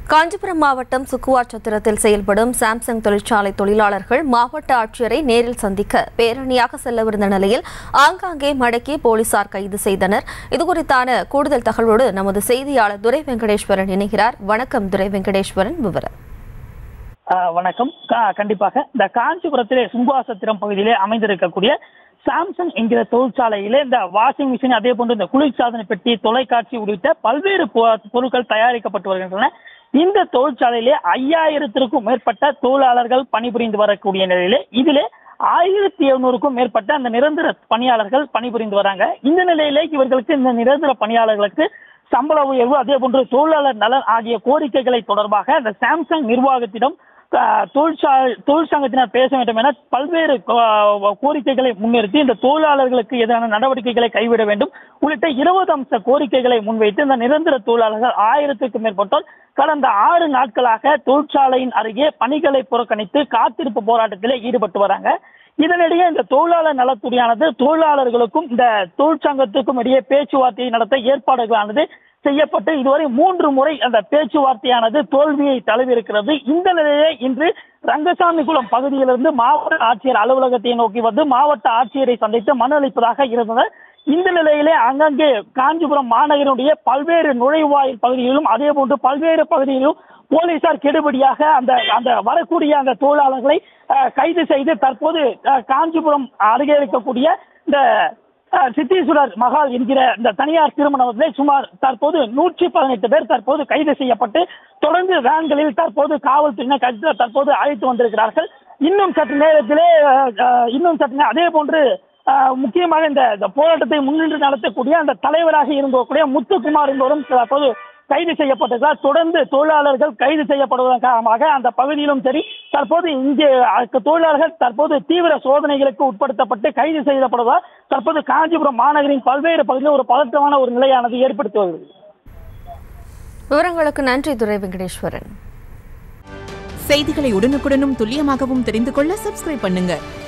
காஞ்சிபுரம் மாவட்டம் சுக்குவாச்சத்திரத்தில் செயல்படும் சாம்சங் தொழிற்சாலை தொழிலாளர்கள் மாவட்ட ஆட்சியரை நேரில் சந்திக்க பேரணியாக செல்லவிருந்த நிலையில் ஆங்காங்கே மடக்கி போலீசார் கைது செய்தனர் இதுகுறித்தான கூடுதல் தகவலோடு நமது செய்தியாளர் துரை வெங்கடேஸ்வரன் இணைகிறார் வணக்கம் துரை வெங்கடேஸ்வரன் விவரம் ஆஹ் வணக்கம் கா- கண்டிப்பாக இந்த காஞ்சிபுரத்திலே சுங்குவாசத்திரம் பகுதியிலே அமைந்திருக்கக்கூடிய சாம்சங் என்கிற தொழிற்சாலையிலே இந்த வாஷிங் மிஷின் அதே போன்று இந்த குளிர்சாதன பெட்டி தொலைக்காட்சி உள்ளிட்ட பல்வேறு பொ- பொருட்கள் தயாரிக்கப்பட்டு வருகின்றன இந்த தொழிற்சாலையிலே ஐயாயிரத்திற்கும் மேற்பட்ட தொழிலாளர்கள் பணிபுரிந்து வரக்கூடிய நிலையிலே இதிலே ஆயிரத்தி எழுநூறுக்கும் மேற்பட்ட அந்த நிரந்தர பணியாளர்கள் பணிபுரிந்து வராங்க இந்த நிலையிலே இவர்களுக்கு இந்த நிரந்தர பணியாளர்களுக்கு சம்பள உயர்வு அதே போன்று தொழிலாளர் நலன் ஆகிய கோரிக்கைகளை தொடர்பாக இந்த சாம்சங் நிர்வாகத்திடம் அஹ், தொழிற்சா தொழிற்சங்கத்தினர் பேச வேண்டும் என பல்வேறு அஹ், கோரிக்கைகளை முன்னிறுத்தி இந்த தொழிலாளர்களுக்கு எதிரான நடவடிக்கைகளை கைவிட வேண்டும் உள்ளிட்ட இருபது அம்ச கோரிக்கைகளை முன்வைத்து இந்த நிரந்தர தொழிலாளர்கள் ஆயிரத்துக்கும் மேற்பட்டோர் கடந்த ஆறு நாட்களாக தொழிற்சாலையின் அருகே பணிகளை புறக்கணித்து காத்திருப்பு போராட்டத்திலே ஈடுபட்டு வராங்க இதனிடையே இந்த தொழிலாளர் நலத்துறையானது தொழிலாளர்களுக்கும் இந்த தொழிற்சங்கத்துக்கும் இடையே பேச்சுவார்த்தையை நடத்த ஏற்பாடுகளானது செய்யப்பட்டு இதுவரை மூன்று முறை அந்த பேச்சுவார்த்தையானது தோல்வியை தழுவியிருக்கிறது இந்த நிலையிலே இன்று ரங்கசாமிகுளம் பகுதியிலிருந்து மாவட்ட ஆட்சியர் அலுவலகத்தை நோக்கி வந்து மாவட்ட ஆட்சியரை சந்தித்து மனு அளிப்பதாக இருந்தனர் இந்த நிலையிலே அங்கங்கே காஞ்சிபுரம் மாநகரினுடைய பல்வேறு நுழைவாயில் பகுதிகளிலும் அதே போன்று பல்வேறு பகுதிகளிலும் போலீசார் கெடுபடியாக அந்த அந்த வரக்கூடிய அந்த தொழிலாளர்களை அஹ், கைது செய்து தற்போது அஹ், காஞ்சிபுரம் அருகே இருக்கக்கூடிய இந்த அஹ், சித்தீஸ்வரர் மகால் என்கிற இந்த தனியார் திருமணத்திலே சுமார் தற்போது நூற்றி பதினெட்டு பேர் தற்போது கைது செய்யப்பட்டு தொடர்ந்து வேன்களில் தற்போது காவல்துறையினர் கைது தற்போது அழைத்து வந்திருக்கிறார்கள் இன்னும் சற்று நேரத்திலே அஹ், அஹ், இன்னும் சற்று நே- அதே போன்று அஹ், முக்கியமாக இந்த இந்த போராட்டத்தை முன்னின்று நடத்தக்கூடிய அந்த தலைவராக இருக்கக்கூடிய முத்துக்குமார் என்பவரும் தற்போது கைது செய்யப்பட்டிருக்கிறார் தொடர்ந்து தொழிலாளர்கள் கைது செய்யப்படுவதன் காரணமாக அந்த பகுதியிலும் சரி தற்போது இங்கே அஹ், தொழிலாளர்கள் தற்போது தீவிர சோதனைகளுக்கு உட்படுத்தப்பட்டு கைது செய்யப்படுவதால் தற்போது காஞ்சிபுரம் மாநகரின் பல்வேறு பகுதிகளில் ஒரு பதற்றமான ஒரு நிலையானது ஏற்படுத்தி வருகிறது விவரங்களுக்கு நன்றி துரை வெங்கடேஸ்வரன் செய்திகளை உடனுக்குடனும் துல்லியமாகவும் தெரிந்து கொள்ள சப்ஸ்கிரைப் பண்ணுங்க